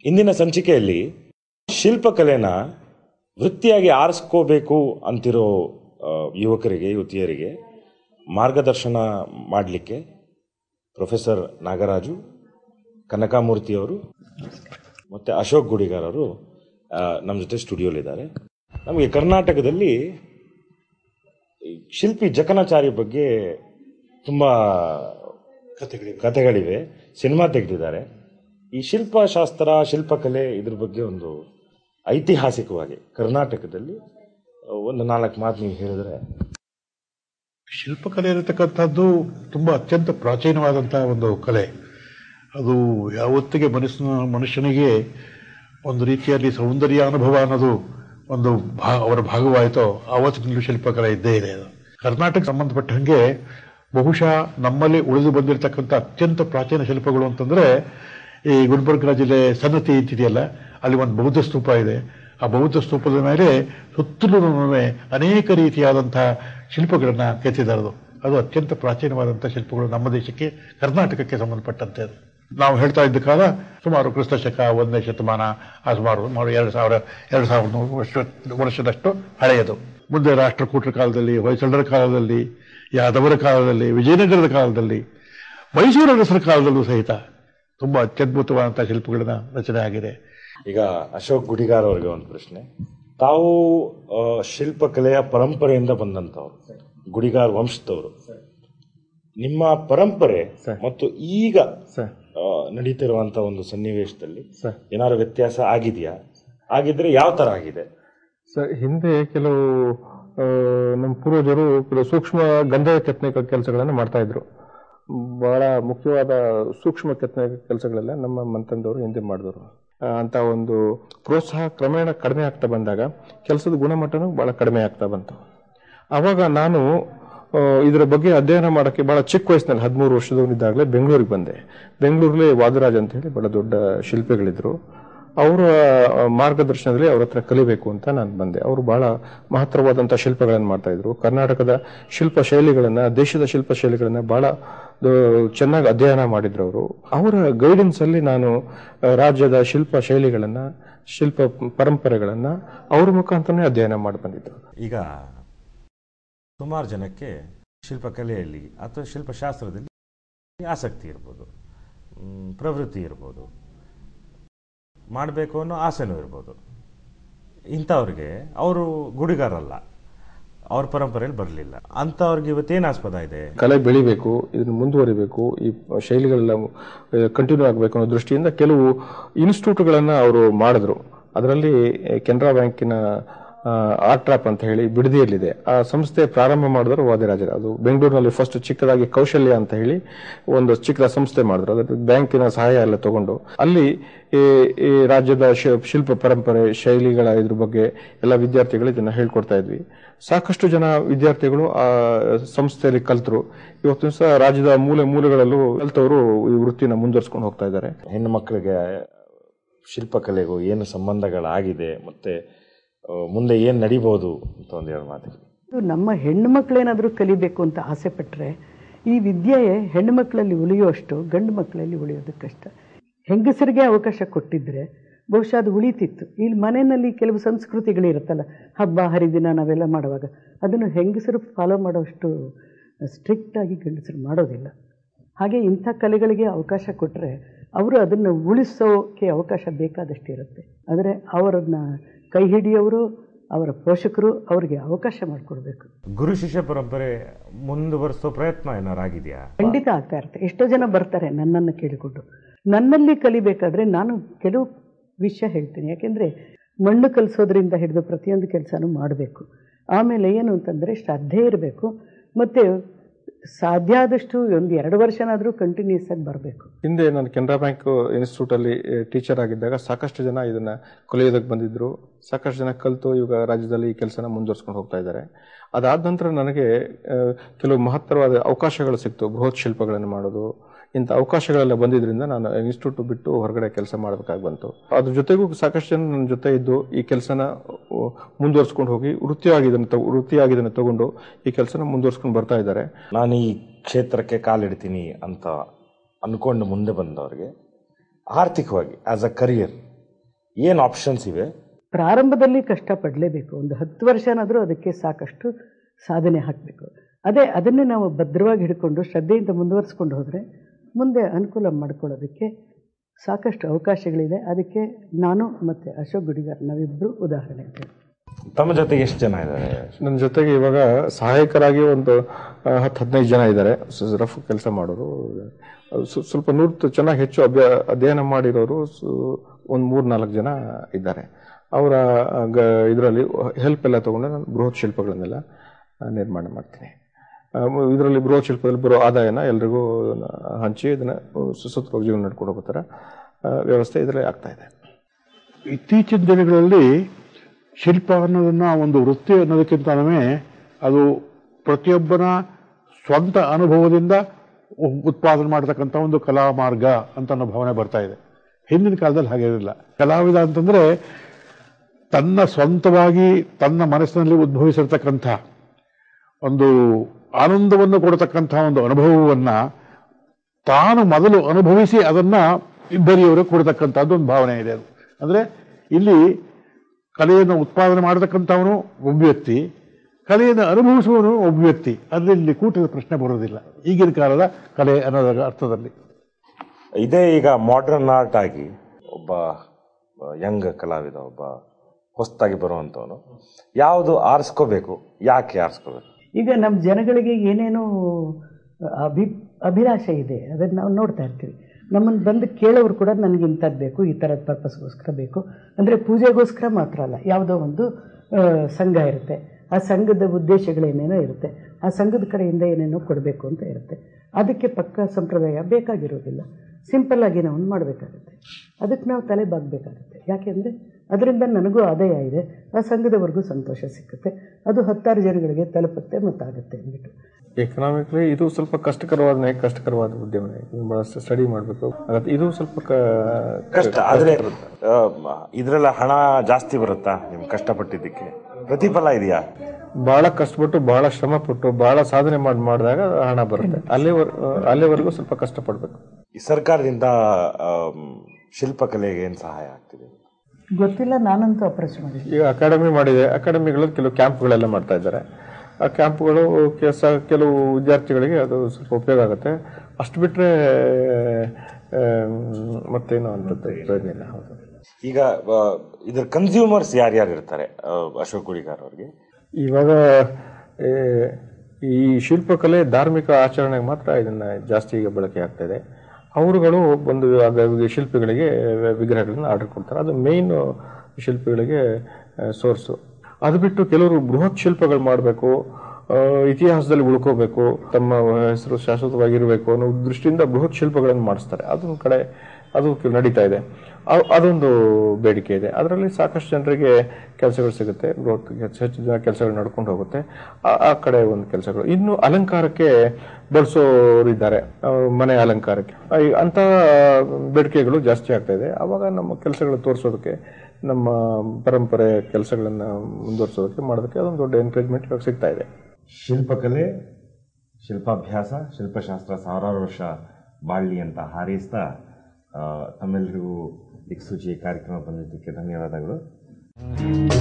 ಇಂದಿನ ಸಂಚಿಕೆಯಲ್ಲಿ ಶಿಲ್ಪಕಲೆನ ವೃತ್ತಿಯಾಗಿ ಆರಿಸ್ಕೋಬೇಕು ಅಂತಿರೋ ಆ, ಯುವಕರಿಗೆ ಯುವತಿಯರಿಗೆ ಮಾರ್ಗದರ್ಶನ ಮಾಡಲಿಕ್ಕೆ ಪ್ರೊಫೆಸರ್ ನಾಗರಾಜು ಕನಕಾಮೂರ್ತಿಯವರು ಮತ್ತು ಅಶೋಕ್ ಗುಡಿಗಾರ್ ಅವರು ನಮ್ಮ ಜೊತೆ ಸ್ಟುಡಿಯೋಲಿದ್ದಾರೆ ನಮಗೆ ಕರ್ನಾಟಕದಲ್ಲಿ ಈ ಶಿಲ್ಪಿ ಜಕಣಾಚಾರ್ಯ ಬಗ್ಗೆ ತುಂಬ ಕಥೆಗಳಿವೆ ಕಥೆಗಳಿವೆ ಸಿನಿಮಾ ತೆಗೆದಿದ್ದಾರೆ ಈ ಶಿಲ್ಪಶಾಸ್ತ್ರ ಶಿಲ್ಪಕಲೆ ಇದ್ರ ಬಗ್ಗೆ ಒಂದು ಐತಿಹಾಸಿಕವಾಗಿ ಕರ್ನಾಟಕದಲ್ಲಿ ಒಂದು ನಾಲ್ಕು ಮಾತು ನೀವು ಹೇಳಿದ್ರೆ ಶಿಲ್ಪಕಲೆ ಇರತಕ್ಕಂಥದ್ದು ತುಂಬ ಅತ್ಯಂತ ಪ್ರಾಚೀನವಾದಂತಹ ಒಂದು ಕಲೆ ಅದು ಯಾವತ್ತಿಗೆ ಮನುಷ್ಯನ ಮನುಷ್ಯನಿಗೆ ಒಂದು ರೀತಿಯಲ್ಲಿ ಸೌಂದರ್ಯ ಅನುಭವ ಅನ್ನೋದು ಒಂದು ಭಾ ಅವರ ಭಾಗವಾಯಿತೋ ಆವತ್ತಿನಲ್ಲೂ ಶಿಲ್ಪಕಲೆ ಇದ್ದೇ ಇದೆ ಅದು ಕರ್ನಾಟಕ ಸಂಬಂಧಪಟ್ಟ ಹಾಗೆ ಬಹುಶಃ ನಮ್ಮಲ್ಲಿ ಉಳಿದು ಬಂದಿರತಕ್ಕಂಥ ಅತ್ಯಂತ ಪ್ರಾಚೀನ ಶಿಲ್ಪಗಳು ಅಂತಂದ್ರೆ ಈ ಗುಲ್ಬರ್ಗ ಜಿಲ್ಲೆ ಸನ್ನತಿ ಅಂತಿದೆಯಲ್ಲ ಅಲ್ಲಿ ಒಂದು ಬೌದ್ಧ ಸ್ತೂಪ ಇದೆ ಆ ಬೌದ್ಧ ಸ್ತೂಪದ ಮೇಲೆ ಸುತ್ತಲೂ ಅನೇಕ ರೀತಿಯಾದಂತಹ ಶಿಲ್ಪಗಳನ್ನ ಕೆತ್ತಿದ್ದಾರೆ ಅದು. ಅದು ಅತ್ಯಂತ ಪ್ರಾಚೀನವಾದಂತಹ ಶಿಲ್ಪಗಳು ನಮ್ಮ ದೇಶಕ್ಕೆ ಕರ್ನಾಟಕಕ್ಕೆ ಸಂಬಂಧಪಟ್ಟಂತೆ ಅದು ನಾವು ಹೇಳ್ತಾ ಇದ್ದ ಕಾಲ ಸುಮಾರು ಕ್ರಿಸ್ತ ಶಕ ಒಂದನೇ ಶತಮಾನ ಆ ಸುಮಾರು ಸುಮಾರು ಎರಡು ಸಾವಿರ ಎರಡು ಸಾವಿರದ ನೂರು ವರ್ಷ ವರ್ಷದಷ್ಟು ಹಳೆಯದು ಮುಂದೆ ರಾಷ್ಟ್ರಕೂಟರ ಕಾಲದಲ್ಲಿ ಹೊಯ್ಸಳರ ಕಾಲದಲ್ಲಿ ಯಾದವರ ಕಾಲದಲ್ಲಿ ವಿಜಯನಗರದ ಕಾಲದಲ್ಲಿ ಮೈಸೂರು ಅರಸರ ಕಾಲದಲ್ಲೂ ಸಹಿತ ತುಂಬಾ ಅತ್ಯದ್ಭುತವಾದಂತಹ ಶಿಲ್ಪಗಳನ್ನ ರಚನೆ ಆಗಿದೆ ಈಗ ಅಶೋಕ್ ಗುಡಿಗಾರ್ ಅವರಿಗೆ ಒಂದು ಪ್ರಶ್ನೆ ತಾವು ಆ, ಶಿಲ್ಪಕಲೆಯ ಪರಂಪರೆಯಿಂದ ಬಂದಂತವ್ರು ಗುಡಿಗಾರ್ ವಂಶದವರು ನಿಮ್ಮ ಪರಂಪರೆ ಮತ್ತು ಈಗ ಸರ್ ಆ, ನಡೀತಿರುವಂತ ಒಂದು ಸನ್ನಿವೇಶದಲ್ಲಿ ಸರ್ ಏನಾದ್ರು ವ್ಯತ್ಯಾಸ ಆಗಿದೆಯಾ ಆಗಿದ್ರೆ ಯಾವ ತರ ಆಗಿದೆ ಸರ್ ಹಿಂದೆ ಕೆಲವು ಆ, ನಮ್ಮ ಪೂರ್ವಜರು ಕೆಲವು ಸೂಕ್ಷ್ಮ ಗಂಧದ ಕೆತ್ತನೆ ಕೆಲಸಗಳನ್ನು ಮಾಡ್ತಾ ಇದ್ರು ಬಹಳ ಮುಖ್ಯವಾದ ಸೂಕ್ಷ್ಮ ಕೆತ್ತನೆ ಕೆಲಸಗಳೆಲ್ಲ ನಮ್ಮ ಮಂತಂದವರು ಹಿಂದೆ ಮಾಡಿದವರು ಆ, ಅಂತ ಒಂದು ಪ್ರೋತ್ಸಾಹ ಕ್ರಮೇಣ ಕಡಿಮೆ ಆಗ್ತಾ ಬಂದಾಗ ಕೆಲಸದ ಗುಣಮಟ್ಟನೂ ಬಹಳ ಕಡಿಮೆ ಆಗ್ತಾ ಬಂತು ಆವಾಗ ನಾನು ಆ, ಇದರ ಬಗ್ಗೆ ಅಧ್ಯಯನ ಮಾಡೋಕ್ಕೆ ಬಹಳ ಚಿಕ್ಕ ವಯಸ್ಸಿನಲ್ಲಿ ಹದಿಮೂರು ವರ್ಷದವನಿದ್ದಾಗಲೇ ಬೆಂಗಳೂರಿಗೆ ಬಂದೆ ಬೆಂಗಳೂರಲ್ಲಿ ವಾದರಾಜ್ ಅಂತ ಹೇಳಿ ಬಹಳ ದೊಡ್ಡ ಶಿಲ್ಪಿಗಳಿದ್ರು ಅವರ ಮಾರ್ಗದರ್ಶನದಲ್ಲಿ ಅವ್ರ ಹತ್ರ ಕಲಿಬೇಕು ಅಂತ ನಾನು ಬಂದೆ ಅವರು ಬಹಳ ಮಹತ್ತರವಾದಂಥ ಶಿಲ್ಪಗಳನ್ನು ಮಾಡ್ತಾ ಇದ್ರು ಕರ್ನಾಟಕದ ಶಿಲ್ಪ ಶೈಲಿಗಳನ್ನ ದೇಶದ ಶಿಲ್ಪ ಶೈಲಿಗಳನ್ನ ಬಹಳ ಆ, ಚೆನ್ನಾಗಿ ಅಧ್ಯಯನ ಮಾಡಿದ್ರು ಅವರು ಅವರ ಗೈಡೆನ್ಸ್ ಅಲ್ಲಿ ನಾನು ಆ, ರಾಜ್ಯದ ಶಿಲ್ಪ ಶೈಲಿಗಳನ್ನ ಶಿಲ್ಪ ಪರಂಪರೆಗಳನ್ನ ಅವ್ರ ಮುಖಾಂತರನೇ ಅಧ್ಯಯನ ಮಾಡಿ ಬಂದಿದ್ದು ಈಗ ಸುಮಾರು ಜನಕ್ಕೆ ಶಿಲ್ಪಕಲೆಯಲ್ಲಿ ಅಥವಾ ಶಿಲ್ಪಶಾಸ್ತ್ರದಲ್ಲಿ ಆಸಕ್ತಿ ಇರ್ಬೋದು ಮ್, ಪ್ರವೃತ್ತಿ ಇರ್ಬೋದು ಮಾಡಬೇಕು ಅನ್ನೋ ಆಸೆನೂ ಇರ್ಬೋದು ಇಂಥವ್ರಿಗೆ ಅವರು ಗುಡಿಗಾರಲ್ಲ ಅವ್ರ ಪರಂಪರೆಯಲ್ಲಿ ಬರಲಿಲ್ಲ ಅಂಥವ್ರಿಗೆ ಇವತ್ತೇನು ಆಸ್ಪದ ಇದೆ ಕಲೆ ಬೆಳಿಬೇಕು ಇದನ್ನು ಮುಂದುವರಿಬೇಕು ಈ ಶೈಲಿಗಳೆಲ್ಲ ಕಂಟಿನ್ಯೂ ಆಗಬೇಕು ಅನ್ನೋ ದೃಷ್ಟಿಯಿಂದ ಕೆಲವು ಇನ್ಸ್ಟಿಟ್ಯೂಟ್ಗಳನ್ನ ಅವರು ಮಾಡಿದ್ರು ಅದರಲ್ಲಿ ಕೆನರಾ ಬ್ಯಾಂಕಿನ ಆರ್ಟ್ ಟ್ರಾಪ್ ಅಂತ ಹೇಳಿ ಬಿಡದಿಯಲ್ಲಿದೆ ಆ ಸಂಸ್ಥೆ ಪ್ರಾರಂಭ ಮಾಡಿದ್ರು ವಾದಿರಾಜರು ಅದು ಬೆಂಗಳೂರಿನಲ್ಲಿ ಫಸ್ಟ್ ಚಿಕ್ಕದಾಗಿ ಕೌಶಲ್ಯ ಅಂತ ಹೇಳಿ ಒಂದು ಚಿಕ್ಕದ ಸಂಸ್ಥೆ ಮಾಡಿದ್ರು ಅದ್ರ ಬ್ಯಾಂಕಿನ ಸಹಾಯ ಎಲ್ಲ ತಗೊಂಡು ಅಲ್ಲಿ ಈ ಈ ರಾಜ್ಯದ ಶಿ- ಶಿಲ್ಪ ಪರಂಪರೆ ಶೈಲಿಗಳ ಇದ್ರ ಬಗ್ಗೆ ಎಲ್ಲ ವಿದ್ಯಾರ್ಥಿಗಳು ಇದನ್ನ ಹೇಳ್ಕೊಡ್ತಾ ಇದ್ವಿ ಸಾಕಷ್ಟು ಜನ ವಿದ್ಯಾರ್ಥಿಗಳು ಆ ಸಂಸ್ಥೆಯಲ್ಲಿ ಕಲ್ತರು ಇವತ್ತಿನ ಸಹ ರಾಜ್ಯದ ಮೂಲೆ ಮೂಲೆಗಳಲ್ಲೂ ಕಲ್ತವರು ಈ ವೃತ್ತಿನ ಮುಂದುವರ್ಸ್ಕೊಂಡು ಹೋಗ್ತಾ ಇದ್ದಾರೆ ಹೆಣ್ಣು ಮಕ್ಕಳಿಗೆ ಶಿಲ್ಪಕಲೆಗೂ ಏನು ಸಂಬಂಧಗಳಾಗಿದೆ ಮತ್ತೆ ಆ, ಮುಂದೆ ಏನು ನಡಿಬಹುದು ಅಂತ ಒಂದೆರಡು ಮಾತು ಇದು ನಮ್ಮ ಹೆಣ್ಣು ಮಕ್ಕಳೇನಾದರೂ ಕಲಿಬೇಕು ಅಂತ ಆಸೆ ಪಟ್ಟರೆ ಈ ವಿದ್ಯೆ ಹೆಣ್ಣು ಮಕ್ಕಳಲ್ಲಿ ಉಳಿಯುವಷ್ಟು ಗಂಡು ಮಕ್ಕಳಲ್ಲಿ ಉಳಿಯೋದು ಕಷ್ಟ ಹೆಂಗಸರಿಗೆ ಅವಕಾಶ ಕೊಟ್ಟಿದ್ರೆ ಬಹುಶಃ ಅದು ಉಳಿತಿತ್ತು ಇಲ್ಲಿ ಮನೆಯಲ್ಲಿ ಕೆಲವು ಸಂಸ್ಕೃತಿಗಳಿರುತ್ತಲ್ಲ ಹಬ್ಬ ಹರಿದಿನ ನಾವೆಲ್ಲ ಮಾಡುವಾಗ ಅದನ್ನು ಹೆಂಗಸರು ಫಾಲೋ ಮಾಡೋಷ್ಟು ಸ್ಟ್ರಿಕ್ಟಾಗಿ ಗಂಡಸರು ಮಾಡೋದಿಲ್ಲ ಹಾಗೆ ಇಂಥ ಕಲೆಗಳಿಗೆ ಅವಕಾಶ ಕೊಟ್ಟರೆ ಅವರು ಅದನ್ನು ಉಳಿಸೋಕೆ ಅವಕಾಶ ಬೇಕಾದಷ್ಟು ಇರುತ್ತೆ ಆದರೆ ಅವರನ್ನ ಕೈ ಹಿಡಿಯೋರು ಅವರ ಪೋಷಕರು ಅವರಿಗೆ ಅವಕಾಶ ಮಾಡಿಕೊಡ್ಬೇಕು ಗುರು ಶಿಷ್ಯ ಪರಂಪರೆ ಮುಂದುವರಿಸೋ ಪ್ರಯತ್ನ ಏನಾರು ಆಗಿದೆಯಾ ಖಂಡಿತ ಆಗ್ತಾ ಇರುತ್ತೆ ಎಷ್ಟೋ ಜನ ಬರ್ತಾರೆ ನನ್ನನ್ನು ಕೇಳಿಕೊಂಡು ನನ್ನಲ್ಲಿ ಕಲಿಬೇಕಾದ್ರೆ ನಾನು ಕೆಲವು ವಿಷಯ ಹೇಳ್ತೀನಿ ಯಾಕೆಂದರೆ ಮಣ್ಣು ಕಲಿಸೋದ್ರಿಂದ ಹಿಡಿದು ಪ್ರತಿಯೊಂದು ಕೆಲಸನೂ ಮಾಡಬೇಕು ಆಮೇಲೆ ಏನು ಅಂತಂದರೆ ಶ್ರದ್ಧೆ ಇರಬೇಕು ಮತ್ತು ಸಾಧ್ಯ ಆದಷ್ಟು ಒಂದು ಎರಡು ವರ್ಷನಾದರೂ ಕಂಟಿನ್ಯೂಸ್ ಆಗಿ ಬರಬೇಕು ಹಿಂದೆ ನಾನು ಕೆನರಾ ಬ್ಯಾಂಕ್ ಇನ್ಸ್ಟಿಟ್ಯೂಟ್ ಅಲ್ಲಿ ಟೀಚರ್ ಆಗಿದ್ದಾಗ ಸಾಕಷ್ಟು ಜನ ಇದನ್ನ ಕಲಿಯೋದಕ್ಕೆ ಬಂದಿದ್ರು ಸಾಕಷ್ಟು ಜನ ಕಲಿತು ಇವಾಗ ರಾಜ್ಯದಲ್ಲಿ ಈ ಕೆಲಸನ ಮುಂದುವರ್ಸ್ಕೊಂಡು ಹೋಗ್ತಾ ಇದ್ದಾರೆ ಅದಾದ ನಂತರ ನನಗೆ ಆ, ಕೆಲವು ಮಹತ್ತರವಾದ ಅವಕಾಶಗಳು ಸಿಕ್ತು ಬೃಹತ್ ಶಿಲ್ಪಗಳನ್ನು ಮಾಡೋದು ಇಂಥ ಅವಕಾಶಗಳೆಲ್ಲ ಬಂದಿದ್ರಿಂದ ನಾನು ಇನ್ಸ್ಟಿಟ್ಯೂಟ್ ಬಿಟ್ಟು ಹೊರಗಡೆ ಕೆಲಸ ಮಾಡಬೇಕಾಗಿ ಬಂತು ಅದ್ರ ಜೊತೆಗೂ ಸಾಕಷ್ಟು ಜನ ನನ್ನ ಜೊತೆ ಇದ್ದು ಈ ಕೆಲಸನ ಮುಂದುವರ್ಸ್ಕೊಂಡು ಹೋಗಿ ವೃತ್ತಿಯಾಗಿ ಇದನ್ನು ತಗೊ- ವೃತ್ತಿಯಾಗಿ ಇದನ್ನು ತಗೊಂಡು ಈ ಕೆಲಸನ ಮುಂದುವರ್ಸ್ಕೊಂಡು ಬರ್ತಾ ಇದ್ದಾರೆ ನಾನು ಈ ಕ್ಷೇತ್ರಕ್ಕೆ ಕಾಲಿಡ್ತೀನಿ ಅಂತ ಅನ್ಕೊಂಡು ಮುಂದೆ ಬಂದವ್ರಿಗೆ ಆರ್ಥಿಕವಾಗಿ ಆಸ್ ಅ ಕರಿಯರ್ ಏನು ಆಪ್ಷನ್ಸ್ ಇವೆ ಪ್ರಾರಂಭದಲ್ಲಿ ಕಷ್ಟಪಡಲೇಬೇಕು ಒಂದು ಹತ್ತು ವರ್ಷನಾದರೂ ಅದಕ್ಕೆ ಸಾಕಷ್ಟು ಸಾಧನೆ ಹಾಕಬೇಕು ಅದೇ ಅದನ್ನೇ ನಾವು ಭದ್ರವಾಗಿ ಹಿಡ್ಕೊಂಡು ಶ್ರದ್ಧೆಯಿಂದ ಮುಂದುವರಿಸ್ಕೊಂಡು ಹೋದರೆ ಮುಂದೆ ಅನುಕೂಲ ಮಾಡ್ಕೊಳ್ಳೋದಕ್ಕೆ ಸಾಕಷ್ಟು ಅವಕಾಶಗಳಿದೆ ಅದಕ್ಕೆ ನಾನು ಮತ್ತು ಅಶೋಕ್ ಗುಡಿಗಾರ್ ನಾವಿಬ್ಬರು ಉದಾಹರಣೆ ಇದ್ದೇವೆ ತಮ್ಮ ಜೊತೆಗೆ ಎಷ್ಟು ಜನ ಇದ್ದಾರೆ ನನ್ನ ಜೊತೆಗೆ ಇವಾಗ ಸಹಾಯಕರಾಗಿ ಒಂದು ಆ, ಹತ್ತು ಹದಿನೈದು ಜನ ಇದ್ದಾರೆ ಸ- ರಫ್ ಕೆಲಸ ಮಾಡೋರು ಸ್ವ- ಸ್ವಲ್ಪ ನೂರು ಚೆನ್ನಾಗಿ ಹೆಚ್ಚು ಅಭ್ಯ ಅಧ್ಯಯನ ಮಾಡಿರೋರು ಒಂದು ಮೂರು ನಾಲ್ಕು ಜನ ಇದ್ದಾರೆ ಅವರ ಇದರಲ್ಲಿ ಹೆಲ್ಪ್ ಎಲ್ಲ ತಗೊಂಡು ನಾನು ಬೃಹತ್ ಶಿಲ್ಪಗಳನ್ನೆಲ್ಲ ಆ, ನಿರ್ಮಾಣ ಮಾಡ್ತೀನಿ ಇದರಲ್ಲಿ ಬೃಹತ್ ಶಿಲ್ಪದಲ್ಲಿ ಬರೋ ಆದಾಯನ ಎಲ್ರಿಗೂ ಹಂಚಿ ಇದನ್ನ ಸುಸೂತ್ರವಾಗಿ ಜೀವನ ನಡ್ಕೊಂಡು ಹೋಗೋ ಥರ ಆ, ವ್ಯವಸ್ಥೆ ಇದರಲ್ಲಿ ಆಗ್ತಾ ಇದೆ ಇತ್ತೀಚಿನ ದಿನಗಳಲ್ಲಿ ಶಿಲ್ಪ ಅನ್ನೋದನ್ನ ಒಂದು ವೃತ್ತಿ ಅನ್ನೋದಕ್ಕಿಂತನೂ ಅದು ಪ್ರತಿಯೊಬ್ಬನ ಸ್ವಂತ ಅನುಭವದಿಂದ ಉ- ಉತ್ಪಾದನೆ ಮಾಡತಕ್ಕಂಥ ಒಂದು ಕಲಾ ಮಾರ್ಗ ಅಂತ ಅನ್ನೋ ಭಾವನೆ ಬರ್ತಾ ಇದೆ ಹಿಂದಿನ ಕಾಲದಲ್ಲಿ ಹಾಗೆ ಇರಲಿಲ್ಲ ಕಲಾವಿದ ಅಂತಂದ್ರೆ ತನ್ನ ಸ್ವಂತವಾಗಿ ತನ್ನ ಮನಸ್ಸಿನಲ್ಲಿ ಉದ್ಭವಿಸಿರ್ತಕ್ಕಂಥ ಒಂದು ಆನಂದವನ್ನು ಕೊಡತಕ್ಕಂಥ ಒಂದು ಅನುಭವವನ್ನ ತಾನು ಮೊದಲು ಅನುಭವಿಸಿ ಅದನ್ನ ಇಬ್ಬರಿಯವರು ಕೊಡತಕ್ಕಂಥದ್ದು ಒಂದು ಭಾವನೆ ಇದೆ ಅದು ಅಂದ್ರೆ ಇಲ್ಲಿ ಕಲೆಯನ್ನು ಉತ್ಪಾದನೆ ಮಾಡತಕ್ಕಂಥವನು ಒಬ್ಬ ವ್ಯಕ್ತಿ ಕಲೆಯನ್ನು ಅನುಭವಿಸುವವನು ಒಬ್ಬ ವ್ಯಕ್ತಿ ಅಲ್ಲಿ ಇಲ್ಲಿ ಕೂಟದ ಪ್ರಶ್ನೆ ಬರೋದಿಲ್ಲ ಈಗಿನ ಕಾಲದ ಕಲೆ ಅನ್ನೋದರ ಅರ್ಥದಲ್ಲಿ ಇದೇ ಈಗ ಮಾಡರ್ನ್ ಆರ್ಟ್ ಆಗಿ ಒಬ್ಬ ಯಂಗ್ ಕಲಾವಿದ ಒಬ್ಬ ಹೊಸದಾಗಿ ಬರುವಂಥವನು ಯಾವುದು ಆರಿಸ್ಕೋಬೇಕು ಯಾಕೆ ಆರಿಸ್ಕೋಬೇಕು ಈಗ ನಮ್ಮ ಜನಗಳಿಗೆ ಏನೇನೋ ಅಭಿ ಅಭಿಲಾಷೆ ಇದೆ ಅದನ್ನು ನಾವು ನೋಡ್ತಾ ಇರ್ತೀವಿ ನಮ್ಮನ್ನು ಬಂದು ಕೇಳೋರು ಕೂಡ ನನಗೆ ಇಂಥದ್ದು ಬೇಕು ಈ ಥರದ ಪರ್ಪಸ್ಗೋಸ್ಕರ ಬೇಕು ಅಂದರೆ ಪೂಜೆಗೋಸ್ಕರ ಮಾತ್ರ ಅಲ್ಲ ಯಾವುದೋ ಒಂದು ಆ, ಸಂಘ ಇರುತ್ತೆ ಆ ಸಂಘದ ಉದ್ದೇಶಗಳೇನೇನೋ ಇರುತ್ತೆ ಆ ಸಂಘದ ಕಡೆಯಿಂದ ಏನೇನೋ ಕೊಡಬೇಕು ಅಂತ ಇರುತ್ತೆ ಅದಕ್ಕೆ ಪಕ್ಕ ಸಂಪ್ರದಾಯ ಬೇಕಾಗಿರೋದಿಲ್ಲ ಸಿಂಪಲ್ ಆಗಿ ನಾವು ಮಾಡಬೇಕಾಗುತ್ತೆ ಅದಕ್ಕೆ ನಾವು ತಲೆ ಬಾಗಬೇಕಾಗುತ್ತೆ ಯಾಕೆಂದರೆ ಅದರಿಂದ ನನಗೂ ಆದಾಯ ಇದೆ ಆ ಸಂಘದವರೆಗೂ ಸಂತೋಷ ಸಿಕ್ಕುತ್ತೆ ಅದು ಹತ್ತಾರು ಜನಗಳಿಗೆ ತಲುಪುತ್ತೆ ಮತ್ತಾಗುತ್ತೆ ಅಂದ್ಬಿಟ್ಟು ಎಕನಾಮಿಕ್ಲಿ ಇದು ಸ್ವಲ್ಪ ಕಷ್ಟಕರವಾದ ಕಷ್ಟಕರವಾದ ಉದ್ಯಮನೆ ಇದನ್ನ ಬಹಳಷ್ಟು ಸ್ಟಡಿ ಮಾಡಬೇಕು ಇದು ಸ್ವಲ್ಪ ಕ- ಕಷ್ಟ ಆದ್ರೆ ಇದ್ರೆಲ್ಲ ಹಣ ಜಾಸ್ತಿ ಬರುತ್ತಾ ನಿಮ್ ಕಷ್ಟಪಟ್ಟಿದ್ದಕ್ಕೆ ಪ್ರತಿಫಲ ಇದೆಯಾ ಬಹಳ ಕಷ್ಟಪಟ್ಟು ಬಹಳ ಶ್ರಮ ಪಟ್ಟು ಬಹಳ ಸಾಧನೆ ಮಾಡಿ ಮಾಡಿದಾಗ ಹಣ ಬರುತ್ತೆ ಅಲ್ಲಿವರ್ ಅಲ್ಲಿವರೆಗೂ ಸ್ವಲ್ಪ ಕಷ್ಟಪಡ್ಬೇಕು ಈ ಸರ್ಕಾರದಿಂದ ಆಮ್, ಶಿಲ್ಪಕಲೆಗೆ ಏನ್ ಸಹಾಯ ಆಗ್ತಿದೆ ಗೊತ್ತಿಲ್ಲ ನಾನಂತೂ ಅಪ್ರೋಚ್ ಮಾಡಿದ್ದೆ ಈಗ ಅಕಾಡೆಮಿ ಮಾಡಿದೆ ಅಕಾಡೆಮಿಗಳಲ್ಲಿ ಕೆಲವು ಕ್ಯಾಂಪ್ಗಳೆಲ್ಲ ಮಾಡ್ತಾ ಇದ್ದಾರೆ ಆ ಕ್ಯಾಂಪ್ಗಳು ಕೆಲಸ ಕೆಲವು ವಿದ್ಯಾರ್ಥಿಗಳಿಗೆ ಅದು ಸ್ವಲ್ಪ ಉಪಯೋಗ ಆಗುತ್ತೆ ಅಷ್ಟು ಬಿಟ್ಟರೆ ಮತ್ತೇನು ಅಂತದ್ದು ಪ್ರಯೋಜನ ಇಲ್ಲ ಹೌದು ಈಗ ಆ, ಇದ್ರ ಕನ್ಸ್ಯೂಮರ್ಸ್ ಯಾರ್ಯಾರು ಇರ್ತಾರೆ ಆ, ಅಶೋಕ್ ಗುಡಿಗಾರ್ ಅವ್ರಿಗೆ ಇವಾಗ ಏ, ಈ ಶಿಲ್ಪಕಲೆ ಧಾರ್ಮಿಕ ಆಚರಣೆಗೆ ಮಾತ್ರ ಇದನ್ನ ಜಾಸ್ತಿ ಈಗ ಬಳಕೆ ಆಗ್ತಾ ಇದೆ ಅವರುಗಳು ಬಂದು ಆಗ ಶಿಲ್ಪಿಗಳಿಗೆ ವಿಗ್ರಹಗಳನ್ನ ಆರ್ಡರ್ ಕೊಡ್ತಾರೆ ಅದು ಮೇನ್ ಶಿಲ್ಪಿಗಳಿಗೆ ಸೋರ್ಸು ಅದು ಬಿಟ್ಟು ಕೆಲವರು ಬೃಹತ್ ಶಿಲ್ಪಗಳು ಮಾಡಬೇಕು ಇತಿಹಾಸದಲ್ಲಿ ಉಳ್ಕೋಬೇಕು ತಮ್ಮ ಹೆಸರು ಶಾಶ್ವತವಾಗಿರಬೇಕು ಅನ್ನೋ ದೃಷ್ಟಿಯಿಂದ ಬೃಹತ್ ಶಿಲ್ಪಗಳನ್ನು ಮಾಡಿಸ್ತಾರೆ ಅದೊಂದು ಕಡೆ ಅದು ಕೆ- ನಡೀತಾ ಇದೆ ಅ- ಅದೊಂದು ಬೇಡಿಕೆ ಇದೆ ಅದರಲ್ಲಿ ಸಾಕಷ್ಟು ಜನರಿಗೆ ಕೆಲಸಗಳು ಸಿಗುತ್ತೆ ಬೃಹತ್ ಹೆಚ್ಚು ಹೆಚ್ಚು ಜನ ಕೆಲಸಗಳು ನಡ್ಕೊಂಡು ಹೋಗುತ್ತೆ ಆ- ಆ ಕಡೆ ಒಂದು ಕೆಲಸಗಳು ಇನ್ನು ಅಲಂಕಾರಕ್ಕೆ ಬಳಸೋರಿದ್ದಾರೆ ಆ, ಮನೆ ಅಲಂಕಾರಕ್ಕೆ ಆ, ಈ- ಅಂತ ಬೇಡಿಕೆಗಳು ಜಾಸ್ತಿ ಆಗ್ತಾ ಇದೆ ಆವಾಗ ನಮ್ಮ ಕೆಲಸಗಳು ತೋರಿಸೋದಕ್ಕೆ ನಮ್ಮ ಪರಂಪರೆ ಕೆಲಸಗಳನ್ನ ಮುಂದುವರಿಸೋದಕ್ಕೆ ಮಾಡೋದಕ್ಕೆ ಅದೊಂದು ದೊಡ್ಡ ಎನ್ಕರೇಜ್ಮೆಂಟ್ ಇವಾಗ ಸಿಗ್ತಾ ಇದೆ ಶಿಲ್ಪಕಲೆ ಶಿಲ್ಪಾಭ್ಯಾಸ ಶಿಲ್ಪಶಾಸ್ತ್ರ ಸಾವಿರಾರು ವರ್ಷ ಬಾಳ್ಲಿ ಅಂತ ಹಾರೈಸ್ತಾ ಆ, ತಮ್ಮೆಲ್ಲರಿಗೂ ದಿಕ್ಸೂಚಿ ಕಾರ್ಯಕ್ರಮ ಬಂದಿದ್ದಕ್ಕೆ ಧನ್ಯವಾದಗಳು